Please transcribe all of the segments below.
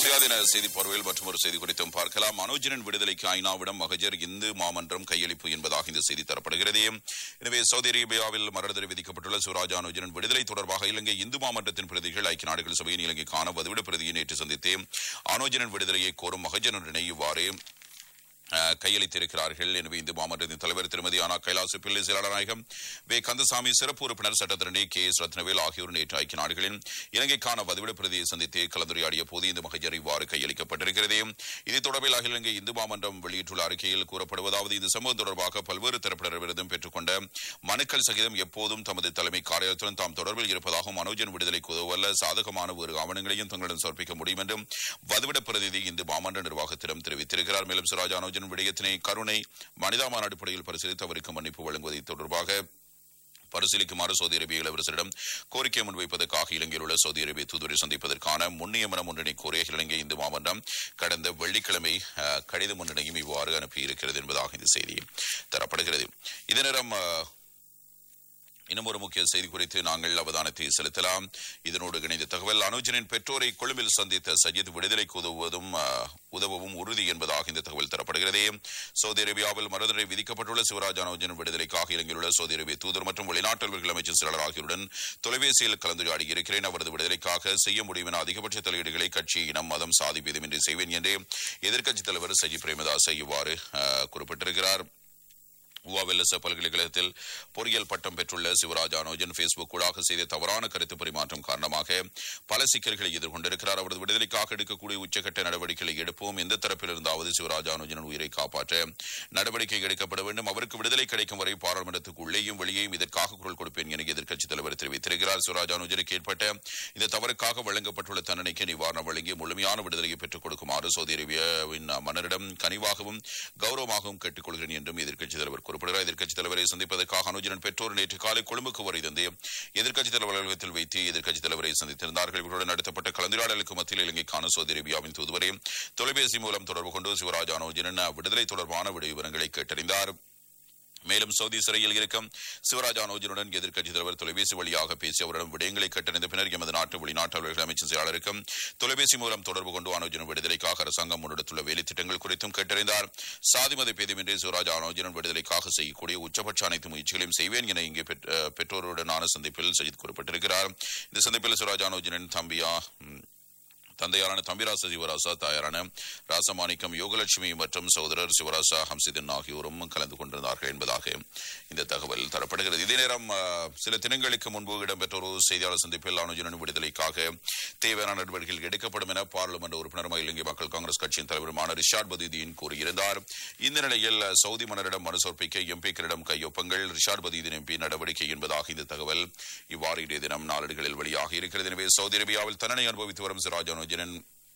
சுயாதீன செய்தி பார்வையில் மற்றும் ஒரு செய்தி குறித்தும் பார்க்கலாம் மனோஜனின் விடுதலைக்கு ஐநாவிடம் மகஜர் இந்து மாமன்றம் கையளிப்பு என்பதாக இந்த செய்தி தரப்படுகிறது எனவே சவுதி அரேபியாவில் மரணதடை விதிக்கப்பட்டுள்ள சுராஜ் அனுஜனின் விடுதலை தொடர்பாக இலங்கை இந்து மாமன்றத்தின் பிரதிகள் ஐக்கிய நாடுகள் சபையின் இலங்கைக்கான வதிவிட பிரதியை நேற்று சந்தித்து அனுஜனின் விடுதலையை கோரும் மகஜனுடனே இவ்வாறு அஹ், கையளித்திருக்கிறார்கள் எனவே இந்து மாமன்றத்தின் தலைவர் திருமதி ஆனா கைலாசு பிள்ளை செயலாளர் நாயகம் வே கந்தசாமி சிறப்பு உறுப்பினர் சட்டத்திரணி கே எஸ் ரத்னவேல் ஆகியோர் நேற்று ஐக்கிய நாடுகளின் இலங்கைக்கான வதிவிட பிரதியை சந்தித்து கலந்துரையாடிய போது இந்த மகஜர் இவ்வாறு கையளிக்கப்பட்டிருக்கிறது இது தொடர்பில் அகில இலங்கை இந்து மாமன்றம் வெளியிட்டுள்ள அறிக்கையில் கூறப்படுவதாவது இந்த சம்பவம் தொடர்பாக பல்வேறு தரப்பினரிடமிருந்தும் பெற்றுக்கொண்ட மனுக்கள் சகிதம் எப்போதும் தமது தலைமை காரியத்துடன் தாம் தொடர்பில் இருப்பதாகவும் மனோஜன் விடுதலைக்கு உதவல்ல சாதகமான ஒரு ஆவணங்களையும் தங்களிடம் சமர்ப்பிக்க முடியும் என்றும் வதிவிட பிரதிநிதி இந்து மாமன்ற நிர்வாகத்திடம் தெரிவித்திருக்கிறார் மேலும் சுராஜ் அனுஜன் விடயத்தினை கருணை மனிதாமான அடிப்படையில் பரிசீலித்து அவருக்கு மன்னிப்பு வழங்குவதை தொடர்பாக பரிசீலிக்குமாறு சவுதி அரேபிய இளவரசரிடம் கோரிக்கை முன்வைப்பதற்காக இலங்கையில் உள்ள சவுதி அரேபிய தூதுவரை சந்திப்பதற்கான முன்னியமனம் ஒன்றினை கோரிய இலங்கை இந்து மாமன்றம் கடந்த வெள்ளிக்கிழமை அஹ், கடிதம் ஒன்றினையும் இவ்வாறு அனுப்பியிருக்கிறது என்பதாக இந்த செய்தி தரப்படுகிறது இதே நேரம் அஹ், இன்னும் ஒரு முக்கிய செய்தி குறித்து நாங்கள் அவதானத்தை செலுத்தலாம் இதனோடு இணைந்த தகவல் அனுஜனின் பெற்றோரை கொழும்பில் சந்தித்த சஜித் விடுதலைக்கு உதவுவதும் அஹ், உதவவும் உறுதி என்பதாக இந்த தகவல் தரப்படுகிறது சவுதி அரேபியாவில் மறுதடை விதிக்கப்பட்டுள்ள சிவராஜ் அனுஜன் விடுதலைக்காக இலங்கையில் உள்ள சவுதி அரேபிய தூதர் மற்றும் வெளிநாட்டல்கள் அமைச்சர் செயலாளர் ஆகியோருடன் தொலைபேசியில் கலந்துரையாடி இருக்கிறேன் அவரது விடுதலைக்காக செய்ய முடியும் என அதிகபட்ச தலையீடுகளை கட்சி இனம் மதம் சாதி பேதமின்றி செய்வேன் என்று எதிர்க்கட்சித் தலைவர் சஜி பிரேமதாஸ் இவ்வாறு அஹ், குறிப்பிட்டிருக்கிறார் உவாவெல்லச பல்கலைக்கழகத்தில் பொறியியல் பட்டம் பெற்றுள்ள சிவராஜ் அனோஜன் பேஸ்புக் ஊடாக செய்த தவறான கருத்து பரிமாற்றம் காரணமாக பல சிக்கல்களை எதிர்கொண்டிருக்கிறார் அவரது விடுதலைக்காக எடுக்கக்கூடிய உச்சக்கட்ட நடவடிக்கைகளை எடுப்போம் எந்த தரப்பில் இருந்தாவது சிவராஜ் அனுஜனின் உயிரை காப்பாற்ற நடவடிக்கை எடுக்கப்பட வேண்டும் அவருக்கு விடுதலை கிடைக்கும் வரை பாராளுமன்றத்துக்கு உள்ளேயும் வெளியேயும் இதற்காக குரல் கொடுப்பேன் என எதிர்க்கட்சித் தலைவர் தெரிவித்திருக்கிறார் சிவராஜ் அனுஜனுக்கு ஏற்பட்ட இந்த தவறுக்காக வழங்கப்பட்டுள்ள தண்டனைக்கு நிவாரணம் வழங்கி முழுமையான விடுதலையை பெற்றுக் கொடுக்குமாறு சவுதி அரேபியாவின் மன்னரிடம் கனிவாகவும் கௌரவமாகவும் கேட்டுக்கொள்கிறேன் என்றும் எதிர்க்கட்சித் தலைவர் குறிப்பிடுகிறார் எதிர்க்கட்சித் தலைவரை சந்திப்பதற்காக அனுஜனன் பெற்றோர் நேற்று காலை கொழும்புக்கு வரை தந்து எதிர்க்கட்சித் தலைவர் அலுவலகத்தில் வைத்து எதிர்க்கட்சித் தலைவரை சந்தித்திருந்தார்கள் இவருடன் நடத்தப்பட்ட கலந்துரையாடலுக்கு மத்தியில் இலங்கைக்கான சவுதி அரேபியாவின் தூதுவரை தொலைபேசி மூலம் தொடர்பு கொண்டு சிவராஜ் அனுஜனன் விடுதலை தொடர்பான விவரங்களை கேட்டறிந்தார் மேலும் சவுதி சிறையில் இருக்கும் சிவராஜ் அனோஜனுடன் எதிர்க்கட்சித் தலைவர் தொலைபேசி வழியாக பேசி அவரிடம் விடயங்களை கேட்டறிந்த பின்னர் எமது நாட்டு வெளிநாட்டு அலுவலக அமைச்சர் செயலாளருக்கும் தொலைபேசி மூலம் தொடர்பு கொண்டு அனோஜன் விடுதலைக்காக அரசாங்கம் முன்னெடுத்துள்ள வேலை திட்டங்கள் குறித்தும் கேட்டறிந்தார் சாதி மத பேதமின்றி சிவராஜ் அனோஜனன் விடுதலைக்காக செய்யக்கூடிய உச்சபட்ச அனைத்து முயற்சிகளையும் செய்வேன் என இங்கே பெற்- அஹ், பெற்றோருடனான சந்திப்பில் சஜித் குறிப்பிட்டிருக்கிறார் இந்த சந்திப்பில் சிவராஜ் அனோஜனின் தம்பியா ம், தந்தையாரான தம்பிராச சிவராசா தாயாரான ராசமாணிக்கம் யோகலட்சுமி மற்றும் சகோதரர் சிவராசா ஹம்சிதன் ஆகியோரும் கலந்து கொண்டிருந்தார்கள் என்பதாக இந்த தகவல் தரப்படுகிறது இதே நேரம் அஹ், சில தினங்களுக்கு முன்பு இடம்பெற்ற ஒரு செய்தியாளர் சந்திப்பில் அனுஜனன் விடுதலைக்காக தேவையான நடவடிக்கைகள் எடுக்கப்படும் என பாராளுமன்ற உறுப்பினர் இலங்கை மக்கள் காங்கிரஸ் கட்சியின் தலைவருமான ரிஷாட் பதீதீன் கூறியிருந்தார் இந்த நிலையில் அஹ், சவுதி மன்னரிடம் மனு சமர்ப்பிக்க எம்பிக்களிடம் கையொப்பங்கள் ரிஷாட் பதீதீன் எம்பி நடவடிக்கை என்பதாக இந்த தகவல் இவ்வாறு இன்றைய தினம் நாளேடுகளில் வெளியாக இருக்கிறது எனவே சவுதி அரேபியாவில் தண்டனை அனுபவித்து வரும் சிராஜ் அனுஜனன்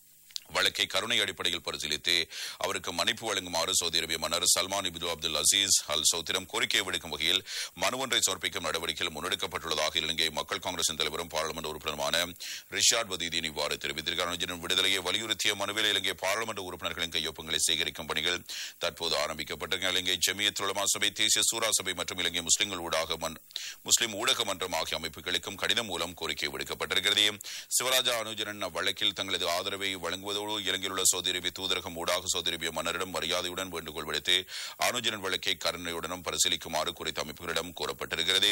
வழக்கை கருணை அடிப்படையில் பரிசீலித்து அவருக்கு மன்னிப்பு வழங்குமாறு சவுதி அரேபிய மன்னர் சல்மான் இப்து அப்துல் அசீஸ் அல் சௌத்திரம் கோரிக்கை விடுக்கும் வகையில் மனு ஒன்றை சமர்ப்பிக்கும் நடவடிக்கையில் முன்னெடுக்கப்பட்டுள்ளதாக இலங்கை மக்கள் காங்கிரசின் தலைவரும் பாராளுமன்ற உறுப்பினருமான ரிஷாட் பதீதீன் இவ்வாறு தெரிவித்திருக்கிறார் அனுஜனின் விடுதலையை வலியுறுத்திய மனுவில் இலங்கை பாராளுமன்ற உறுப்பினர்களின் கையொப்பங்களை சேகரிக்கும் பணிகள் தற்போது ஆரம்பிக்கப்பட்டிருக்கின்றன இலங்கை ஜமியத் உலமா சபை தேசிய சூரா சபை மற்றும் இலங்கை முஸ்லிம்கள் ஊடாக மன்- முஸ்லிம் ஊடக மன்றம் ஆகிய அமைப்புகளுக்கும் கடிதம் மூலம் கோரிக்கை விடுக்கப்பட்டிருக்கிறது சிவராஜா அனுஜனன் அவ்வழக்கில் தங்களது ஆதரவை வழங்குவதோடு இலங்கையில் உள்ள சவுதி அரேபிய தூதரகம் ஊடாக சவுதி அரேபிய மன்னரிடம் மரியாதையுடன் வேண்டுகோள் விடுத்து அனுஜனன் வழக்கை கருணையுடனும் பரிசீலிக்குமாறு குறித்த அமைப்புகளிடம் கூறப்பட்டிருக்கிறது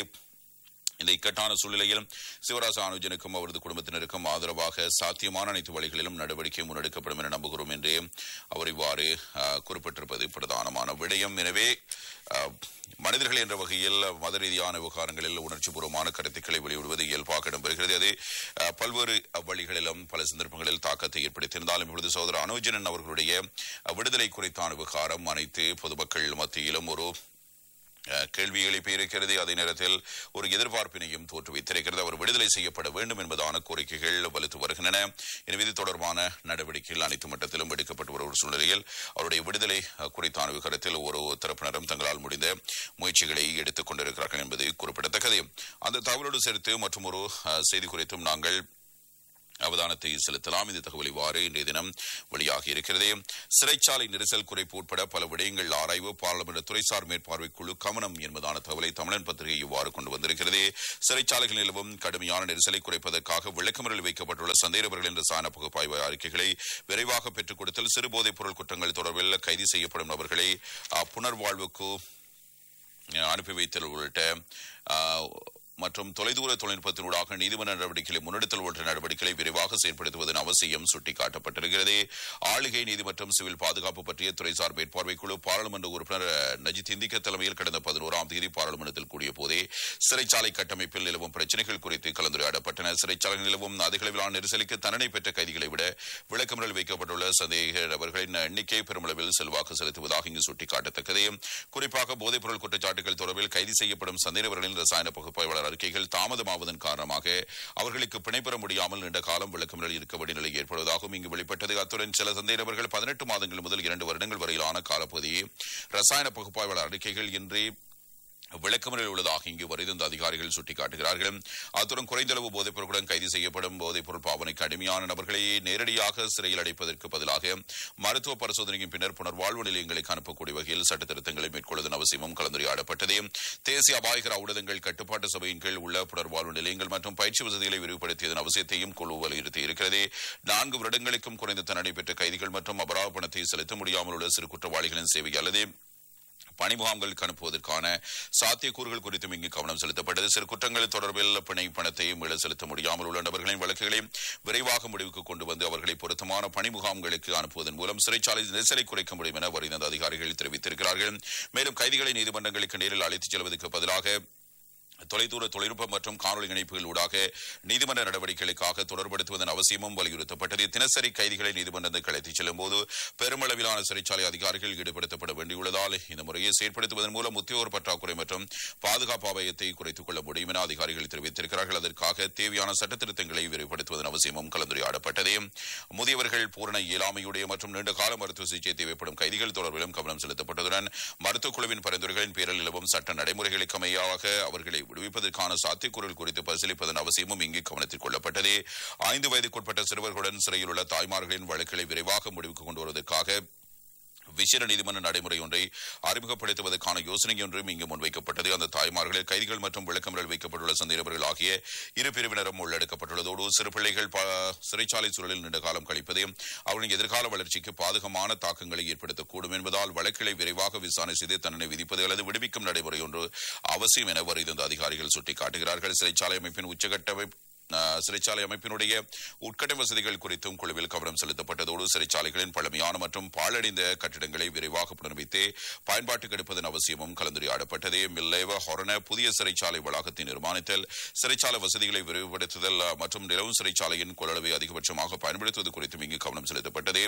இந்த இக்கட்டான சூழ்நிலையில் சிவராச அனுஜனுக்கும் அவரது குடும்பத்தினருக்கும் ஆதரவாக சாத்தியமான அனைத்து வழிகளிலும் நடவடிக்கை முன்னெடுக்கப்படும் என நம்புகிறோம் என்று அவர் இவ்வாறு அஹ், குறிப்பிட்டிருப்பது பிரதானமான விடயம் எனவே அஹ், மனிதர்கள் என்ற வகையில் மத ரீதியான விவகாரங்களில் உணர்ச்சிபூர்வமான கருத்துக்களை வெளியிடுவது இயல்பாக இடம்பெறுகிறது அது அஹ், பல்வேறு வழிகளிலும் பல சந்தர்ப்பங்களில் தாக்கத்தை ஏற்படுத்தியிருந்தாலும் இப்பொழுது சகோதரர் அனுஜனன் அவர்களுடைய அஹ், விடுதலை குறித்தான விவகாரம் அனைத்து பொதுமக்கள் மத்தியிலும் ஒரு அஹ், கேள்வி எழுப்பி இருக்கிறது அதே நேரத்தில் ஒரு எதிர்பார்ப்பினையும் தோற்றுவித்திருக்கிறது அவர் விடுதலை செய்யப்பட வேண்டும் என்பதான கோரிக்கைகள் வலுத்து வருகின்றன எனவே இது தொடர்பான நடவடிக்கைகள் அனைத்து மட்டத்திலும் எடுக்கப்பட்டு வரும் ஒரு சூழ்நிலையில் அவருடைய விடுதலை அஹ், குறித்தான விவகாரத்தில் ஒரு தரப்பினரும் தங்களால் முடிந்த முயற்சிகளை எடுத்துக் கொண்டிருக்கிறார்கள் என்பது குறிப்பிடத்தக்கது அந்த தகவலோடு சேர்த்து மற்றும் ஒரு செய்தி குறித்தும் நாங்கள் அவதானத்தை செலுத்தலாம் இந்த தகவல் இவ்வாறு இன்றைய தினம் வெளியாகி இருக்கிறது சிறைச்சாலை நெரிசல் குறைப்பு உட்பட பல விடயங்கள் ஆராய்வு பாராளுமன்ற துறைசார் மேற்பார்வை குழு கவனம் என்பதான தகவலை தமிழன் பத்திரிகை இவ்வாறு கொண்டு வந்திருக்கிறது சிறைச்சாலைகள் நிலவும் கடுமையான நெரிசலை குறைப்பதற்காக விளக்கமறில் வைக்கப்பட்டுள்ள சந்தேகவர்களின் ரசாயன பகுப்பாய்வு அறிக்கைகளை விரைவாக பெற்றுக் கொடுத்தல் சிறு போதைப் பொருள் குற்றங்கள் தொடர்பில் கைது செய்யப்படும் நபர்களை அஹ், புனர்வாழ்வுக்கு அஹ், அனுப்பி வைத்தல் உள்ளிட்ட அஹ், மற்றும் தொலைதூர தொழில்நுட்பத்தினூடாக நீதிமன்ற நடவடிக்கைகளை முன்னெடுத்தல் உள்ளிட்ட நடவடிக்கைகளை விரைவாக செயல்படுத்துவதன் அவசியம் சுட்டிக்காட்டப்பட்டிருக்கிறது ஆளுகை நீதி மற்றும் சிவில் பாதுகாப்பு பற்றிய துறைசார் மேற்பார்வை குழு பாராளுமன்ற உறுப்பினர் அஹ், நஜித் இந்திக்க தலைமையில் கடந்த பதினோராம் தேதி பாராளுமன்றத்தில் கூடிய போதே சிறைச்சாலை கட்டமைப்பில் நிலவும் பிரச்சினைகள் குறித்து கலந்துரையாடப்பட்டன சிறைச்சாலையில் நிலவும் அதிகளவிலான நெரிசலுக்கு தண்டனை பெற்ற கைதிகளை விட விளக்கமறில் வைக்கப்பட்டுள்ள சந்தேக நபர்களின் எண்ணிக்கை பெருமளவில் செல்வாக்கு செலுத்துவதாக இங்கு சுட்டிக்காட்டத்தக்கது குறிப்பாக போதைப்பொருள் குற்றச்சாட்டுகள் தொடர்பில் கைது செய்யப்படும் சந்தேகவர்களின் ரசாயன பகுப்பாய்வாளர் அறிக்கைகள் தாமதமாவதன் காரணமாக அவர்களுக்கு பிணை பெற முடியாமல் நீண்ட காலம் விளக்கமறில் இருக்க வேண்டிய நிலை ஏற்படுவதாகவும் இங்கு வெளிப்பட்டது அத்துடன் சில சந்தேகவர்கள் பதினெட்டு மாதங்கள் முதல் இரண்டு வருடங்கள் வரையிலான காலப்பகுதியை ரசாயன பகுப்பாய்வாளர் அறிக்கைகள் இன்றி விளக்கமறில் உள்ளதாக இங்கு வருகின்ற அதிகாரிகள் சுட்டிக்காட்டுகிறார்கள் அத்துடன் குறைந்த அளவு போதைப் பொருட்களுடன் கைது செய்யப்படும் போதைப் பொருள் பாவனைக்கு அடிமையான நபர்களை நேரடியாக சிறையில் அடைப்பதற்கு பதிலாக மருத்துவ பரிசோதனையின் பின்னர் புனர்வாழ்வு நிலையங்களுக்கு அனுப்பக்கூடிய வகையில் சட்ட திருத்தங்களை மேற்கொள்வதன் அவசியமும் கலந்துரையாடப்பட்டது தேசிய அபாயகர ஊடகங்கள் கட்டுப்பாட்டு சபையின் கீழ் உள்ள புனர்வாழ்வு நிலையங்கள் மற்றும் பயிற்சி வசதிகளை விரிவுபடுத்தியதன் அவசியத்தையும் குழு வலியுறுத்தி இருக்கிறது நான்கு வருடங்களுக்கும் குறைந்த தண்டனை பெற்ற கைதிகள் மற்றும் அபராத பணத்தை செலுத்த முடியாமல் உள்ள சிறு குற்றவாளிகளின் சேவை அல்லது பணி முகாம்களுக்கு அனுப்புவதற்கான சாத்தியக்கூறுகள் குறித்தும் இங்கு கவனம் செலுத்தப்பட்டது சிறு குற்றங்கள் தொடர்பில் பிணை பணத்தையும் மீள செலுத்த முடியாமல் உள்ள நபர்களின் வழக்குகளை விரைவாக முடிவுக்கு கொண்டு வந்து அவர்களை பொருத்தமான பணி முகாம்களுக்கு அனுப்புவதன் மூலம் சிறைச்சாலை நெரிசலை குறைக்க முடியும் என வருகின்ற அதிகாரிகள் தெரிவித்திருக்கிறார்கள் மேலும் கைதிகளை நீதிமன்றங்களுக்கு நேரில் அழைத்துச் செல்வதற்கு பதிலாக தொலைதூர தொழில்நுட்பம் மற்றும் காணொலி இணைப்புகள் ஊடாக நீதிமன்ற நடவடிக்கைகளுக்காக தொடர்படுத்துவதன் அவசியமும் வலியுறுத்தப்பட்டது தினசரி கைதிகளை நீதிமன்றத்துக்கு அழைத்துச் செல்லும் போது பெருமளவிலான சிறைச்சாலை அதிகாரிகள் ஈடுபடுத்தப்பட வேண்டியுள்ளதால் இந்த முறையை செயற்படுத்துவதன் மூலம் உத்தியோர் பற்றாக்குறை மற்றும் பாதுகாப்பு அபாயத்தை குறைத்துக் கொள்ள முடியும் என அதிகாரிகள் தெரிவித்திருக்கிறார்கள் அதற்காக தேவையான சட்ட திருத்தங்களை விரிவுபடுத்துவதன் அவசியமும் கலந்துரையாடப்பட்டது முதியவர்கள் பூரண இயலாமையுடைய மற்றும் நீண்ட கால மருத்துவ சிகிச்சை தேவைப்படும் கைதிகள் தொடர்பிலும் கவனம் செலுத்தப்பட்டதுடன் மருத்துவக் குழுவின் பரிந்துரைகளின் பேரில் நிலவும் சட்ட நடைமுறைகளுக்கு அமையாக அவர்களை விடுவிப்பதற்கான சாத்தியக்கூறுகள் குறித்து பரிசீலிப்பதன் அவசியமும் இங்கு கவனத்தில் கொள்ளப்பட்டது ஐந்து வயதுக்குட்பட்ட சிறுவர்களுடன் சிறையில் உள்ள தாய்மார்களின் வழக்குகளை விரைவாக முடிவுக்கு கொண்டு வருவதற்காக விசேட நீதிமன்ற நடைமுறை ஒன்றை அறிமுகப்படுத்துவதற்கான யோசனை ஒன்றும் இங்கு முன்வைக்கப்பட்டது அந்த தாய்மார்களில் கைதிகள் மற்றும் விளக்கமறில் வைக்கப்பட்டுள்ள சந்தேகவர்கள் ஆகிய இரு பிரிவினரும் உள்ளடக்கப்பட்டுள்ளதோடு சிறு பிள்ளைகள் ப- சிறைச்சாலை சூழலில் நீண்ட காலம் கழிப்பது அவர்களின் எதிர்கால வளர்ச்சிக்கு பாதகமான தாக்கங்களை ஏற்படுத்தக்கூடும் என்பதால் வழக்குகளை விரைவாக விசாரணை செய்து தண்டனை விதிப்பது அல்லது விடுவிக்கும் நடைமுறை ஒன்று அவசியம் என வருகின்ற அதிகாரிகள் சுட்டிக்காட்டுகிறார்கள் சிறைச்சாலை அமைப்பின் உச்சகட்ட அஹ், சிறைச்சாலை அமைப்பினுடைய உட்கட்ட வசதிகள் குறித்தும் குழுவில் கவனம் செலுத்தப்பட்டதோடு சிறைச்சாலைகளின் பழமையான மற்றும் பாழடைந்த கட்டிடங்களை விரைவாக புனர்வித்து பயன்பாட்டுக்கு எடுப்பதன் அவசியமும் கலந்துரையாடப்பட்டது மில்லேவ ஹொரண புதிய சிறைச்சாலை வளாகத்தை நிர்மாணித்தல் சிறைச்சாலை வசதிகளை விரிவுபடுத்துதல் அஹ், மற்றும் நிலவும் சிறைச்சாலையின் கொள்ளளவை அதிகபட்சமாக பயன்படுத்துவது குறித்தும் இங்கு கவனம் செலுத்தப்பட்டது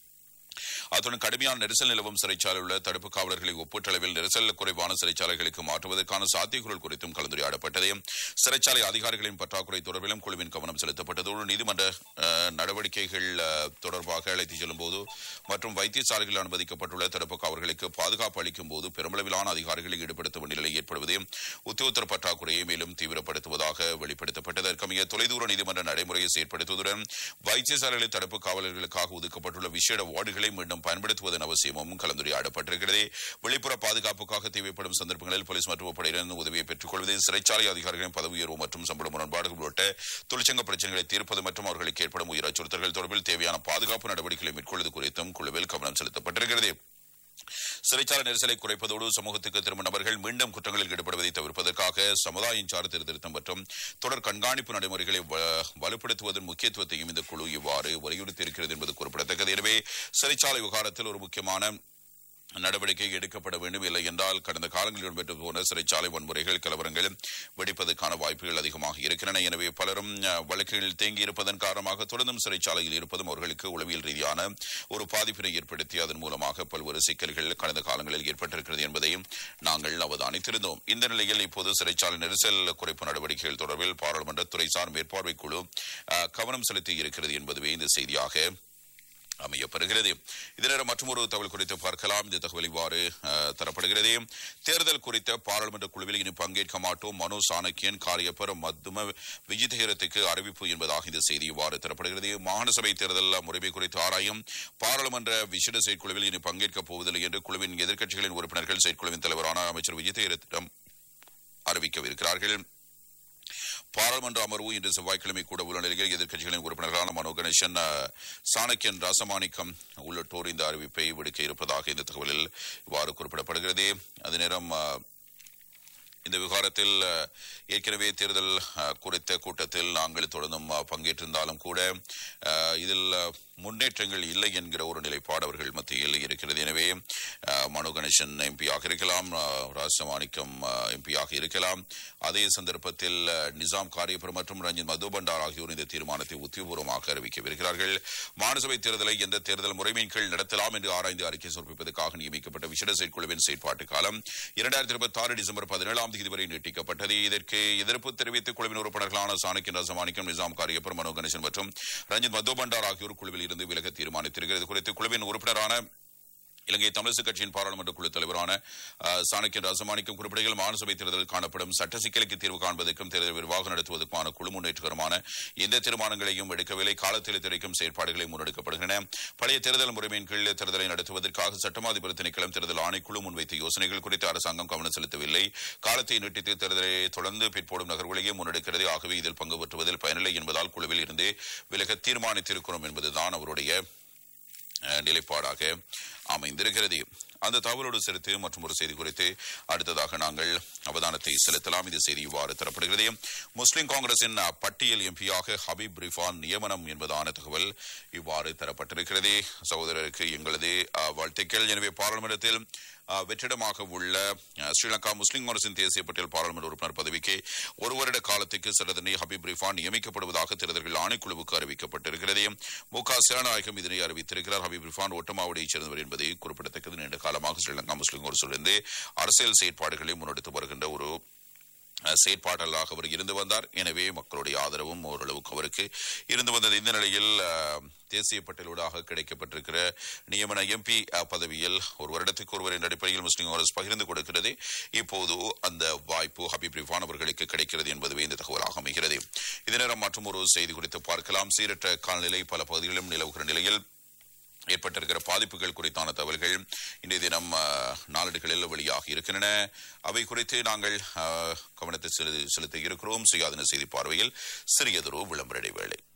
அத்துடன் கடுமையான நெரிசல் நிலவும் சிறைச்சாலை உள்ள தடுப்பு காவலர்களை ஒப்பீட்டளவில் நெரிசல் குறைவான சிறைச்சாலைகளுக்கு மாற்றுவதற்கான சாத்தியக்கூறுகள் குறித்தும் கலந்துரையாடப்பட்டது சிறைச்சாலை அதிகாரிகளின் பற்றாக்குறை தொடர்பிலும் குழுவின் கவனம் செலுத்தப்பட்டதோடு நீதிமன்ற அஹ், நடவடிக்கைகள் அஹ், தொடர்பாக அழைத்துச் செல்லும் போது மற்றும் வைத்தியசாலைகளில் அனுமதிக்கப்பட்டுள்ள தடுப்பு காவலர்களுக்கு பாதுகாப்பு அளிக்கும் போது பெருமளவிலான அதிகாரிகளை ஈடுபடுத்த வேண்டிய நிலை ஏற்படுவது உத்தியோகத்தர் பற்றாக்குறையை மேலும் தீவிரப்படுத்துவதாக வெளிப்படுத்தப்பட்டது அதற்கமைய தொலைதூர நீதிமன்ற நடைமுறையை செயற்படுத்துவதுடன் வைத்தியசாலைகளில் தடுப்பு காவலர்களுக்காக ஒதுக்கப்பட்டுள்ள விசேட வார்டுகளை மீண்டும் பயன்படுத்துவதன் அவசியமும் கலந்துரையாடப்பட்டிருக்கிறது வெளிப்புற பாதுகாப்புக்காக தேவைப்படும் சந்தர்ப்பங்களில் போலீஸ் மற்றும் படையினரின் உதவியை பெற்றுக் கொள்வது சிறைச்சாலை அதிகாரிகளின் பதவி உயர்வு மற்றும் சம்பள முரண்பாடுகள் உள்ளிட்ட தொழிற்சங்க பிரச்சனைகளை தீர்ப்பது மற்றும் அவர்களுக்கு ஏற்படும் உயிர் அச்சுறுத்தல்கள் தொடர்பில் தேவையான பாதுகாப்பு நடவடிக்கைகளை மேற்கொள்வது குறித்தும் குழுவில் கவனம் செலுத்தப்பட்டிருக்கிறது சிறைச்சாலை நெரிசலை குறைப்பதோடு சமூகத்துக்கு திரும்ப நபர்கள் மீண்டும் குற்றங்களில் ஈடுபடுவதை தவிர்ப்பதற்காக சமுதாயம் சார் திருத்தம் மற்றும் தொடர் கண்காணிப்பு நடைமுறைகளை வ- வலுப்படுத்துவதன் முக்கியத்துவத்தையும் இந்த குழு இவ்வாறு வலியுறுத்தியிருக்கிறது என்பது குறிப்பிடத்தக்கது எனவே சிறைச்சாலை விவகாரத்தில் ஒரு முக்கியமான நடவடிக்கை எடுக்கப்பட வேண்டும் இல்லை என்றால் கடந்த காலங்களில் இடம்பெற்று போன சிறைச்சாலை வன்முறைகள் கலவரங்கள் வெடிப்பதற்கான வாய்ப்புகள் அதிகமாக இருக்கின்றன எனவே பலரும் அஹ், வழக்குகளில் தேங்கி இருப்பதன் காரணமாக தொடர்ந்தும் சிறைச்சாலையில் இருப்பதும் அவர்களுக்கு உளவியல் ரீதியான ஒரு பாதிப்பினை ஏற்படுத்தி அதன் மூலமாக பல்வேறு சிக்கல்கள் கடந்த காலங்களில் ஏற்பட்டிருக்கிறது என்பதையும் நாங்கள் அவதானித்திருந்தோம் இந்த நிலையில் இப்போது சிறைச்சாலை நெரிசல் குறைப்பு நடவடிக்கைகள் தொடர்பில் பாராளுமன்ற துறைசார் மேற்பார்வை குழு அஹ், கவனம் செலுத்தி இருக்கிறது என்பதுவே இந்த செய்தியாக அமையப்பெறுகிறது இதர மற்றொரு தகவல் குறித்து பார்க்கலாம் இந்த தகவல் இவ்வாறு அஹ், தரப்படுகிறது தேர்தல் குறித்த பாராளுமன்ற குழுவில் இனி பங்கேற்க மாட்டோம் மனோ சாணக்கியன் காரியப்பர் மத்தும விஜிதேரத்துக்கு அறிவிப்பு என்பதாக இந்த செய்தி இவ்வாறு தரப்படுகிறது மாகாண சபை தேர்தல் முறைமை குறித்து ஆராயும் பாராளுமன்ற விசேட செயற்குழுவில் இனி பங்கேற்கப் போவதில்லை என்று குழுவின் எதிர்க்கட்சிகளின் உறுப்பினர்கள் செயற்குழுவின் தலைவரான அமைச்சர் விஜிதேரத்திடம் அறிவிக்கவிருக்கிறார்கள் பாராளுமன்ற அமர்வு இன்று செவ்வாய்க்கிழமை கூட உள்ள நிலையில் எதிர்க்கட்சிகளின் உறுப்பினர்களான மனோ கணேசன் அஹ், சாணக்கியன் ராசமாணிக்கம் உள்ளிட்டோர் இந்த அறிவிப்பை விடுக்க இருப்பதாக இந்த தகவலில் இவ்வாறு குறிப்பிடப்படுகிறது அதே நேரம் அஹ், இந்த விவகாரத்தில் அஹ், ஏற்கனவே தேர்தல் அஹ், குறித்த கூட்டத்தில் நாங்கள் தொடர்ந்தும் அஹ், பங்கேற்றிருந்தாலும் கூட அஹ், இதில் அஹ், முன்னேற்றங்கள் இல்லை என்கிற ஒரு நிலைப்பாடு அவர்கள் மத்தியில் இருக்கிறது எனவே அஹ், மனோ கணேசன் எம்பியாக இருக்கலாம் அஹ், ராசமாணிக்கம் எம்பியாக இருக்கலாம் அதே சந்தர்ப்பத்தில் அஹ், நிசாம் காரியப்பர் மற்றும் ரஞ்சித் மது பண்டார் ஆகியோர் இந்த தீர்மானத்தை உத்தியபூர்வமாக அறிவிக்கவிருக்கிறார்கள் மாநிலசபை தேர்தலை எந்த தேர்தல் முறைமையின் கீழ் நடத்தலாம் என்று ஆராய்ந்து அறிக்கை சமர்ப்பிப்பதற்காக நியமிக்கப்பட்ட விசேட செயற்குழுவின் செயற்பாட்டு காலம் இரண்டாயிரத்தி இருபத்தி ஆறு டிசம்பர் பதினேழாம் தேதி வரை நீட்டிக்கப்பட்டது இதற்கு எதிர்ப்பு தெரிவித்து குழுவின் உறுப்பினர்களான சாணக்கியன் ரசமாணிக்கம் நிசாம் காரியப்பர் மனோ கணேசன் மற்றும் ரஞ்சித் மது பண்டார் ஆகியோர் குழுவில் இருந்து விலக தீர்மானித்திருக்கிறது குறித்து குழுவின் உறுப்பினரான இலங்கை தமிழிசை கட்சியின் பாராளுமன்ற குழு தலைவரான அஹ், சாணக்கியன் ரசமாணிக்கம் குறிப்பிடையில் மாநிலசபை தேர்தலில் காணப்படும் சட்ட சிக்கலுக்கு தீர்வு காண்பதற்கும் தேர்தல் விரிவாக நடத்துவதற்கான குழு முன்னேற்றகரமான எந்த தீர்மானங்களையும் எடுக்கவில்லை காலத்தில் தெரிவிக்கும் செயற்பாடுகளை முன்னெடுக்கப்படுகின்றன பழைய தேர்தல் முறைமையின் கீழ் தேர்தலை நடத்துவதற்காக சட்டமாதிபர் திணைக்களம் தேர்தல் ஆணைக்குழு முன்வைத்த யோசனைகள் குறித்து அரசாங்கம் கவனம் செலுத்தவில்லை காலத்தை நீட்டித்து தேர்தலை தொடர்ந்து பிற்போடும் நகர்வுகளையே முன்னெடுக்கிறது ஆகவே இதில் பங்கு பெற்றுவதில் பயனில்லை என்பதால் குழுவில் இருந்து விலக தீர்மானித்திருக்கிறோம் என்பதுதான் அவருடைய அஹ், நிலைப்பாடாக அமைந்திருக்கிறது அந்த தகவலோடு சேர்த்து மற்றும் ஒரு செய்தி குறித்து அடுத்ததாக நாங்கள் அவதானத்தை செலுத்தலாம் இந்த செய்தி இவ்வாறு தரப்படுகிறது முஸ்லிம் காங்கிரசின் அஹ், பட்டியல் எம்பியாக ஹபீப் ரிஃபான் நியமனம் என்பதான தகவல் இவ்வாறு தரப்பட்டிருக்கிறது சகோதரருக்கு எங்களது அஹ், வாழ்த்துக்கள் எனவே பாராளுமன்றத்தில் அஹ், வெற்றிடமாக உள்ள அஹ், ஸ்ரீலங்கா முஸ்லிம் காங்கிரசின் தேசிய பட்டியல் பாராளுமன்ற உறுப்பினர் பதவிக்கு ஒரு வருட காலத்துக்கு சிறதனை ஹபீப் ரிஃபான் நியமிக்கப்படுவதாக தேர்தல்கள் ஆணைக்குழுவுக்கு அறிவிக்கப்பட்டிருக்கிறது மு க சேனாநாயகம் இதனை அறிவித்திருக்கிறார் ஹபீப் ரிஃபான் ஒட்டமாவடியைச் சேர்ந்தவர் என்பது குறிப்பிடத்தக்கது நீண்ட காலமாக ஸ்ரீலங்கா முஸ்லிம் காங்கிரசிலிருந்து அரசியல் செயற்பாடுகளை முன்னெடுத்து வருகின்ற ஒரு அஹ், செயற்பாட்டாளராக அவர் இருந்து வந்தார் எனவே மக்களுடைய ஆதரவும் ஓரளவுக்கு அவருக்கு இருந்து வந்தது இந்த நிலையில் அஹ், தேசிய பட்டியலூடாக கிடைக்கப்பட்டிருக்கிற நியமன எம்பி பதவியில் ஒரு வருடத்துக்கு ஒருவர் என்ற அடிப்படையில் முஸ்லிம் காங்கிரஸ் பகிர்ந்து கொடுக்கிறது இப்போது அந்த வாய்ப்பு ஹபீப் ரிஃபான் அவர்களுக்கு கிடைக்கிறது என்பதுவே இந்த தகவலாக அமைகிறது இதே நேரம் மற்றும் ஒரு செய்தி குறித்து பார்க்கலாம் சீரற்ற காலநிலை பல பகுதிகளிலும் நிலவுகிற நிலையில் ஏற்பட்டிருக்கிற பாதிப்புகள் குறித்தான தகவல்கள் இன்றைய தினம் அஹ், நாளேடுகளில் வெளியாகி இருக்கின்றன அவை குறித்து நாங்கள் அஹ், கவனத்தை செலு- செலுத்த இருக்கிறோம் சுயாதீன செய்தி பார்வையில் சிறியதொரு விளம்பர இடைவேளை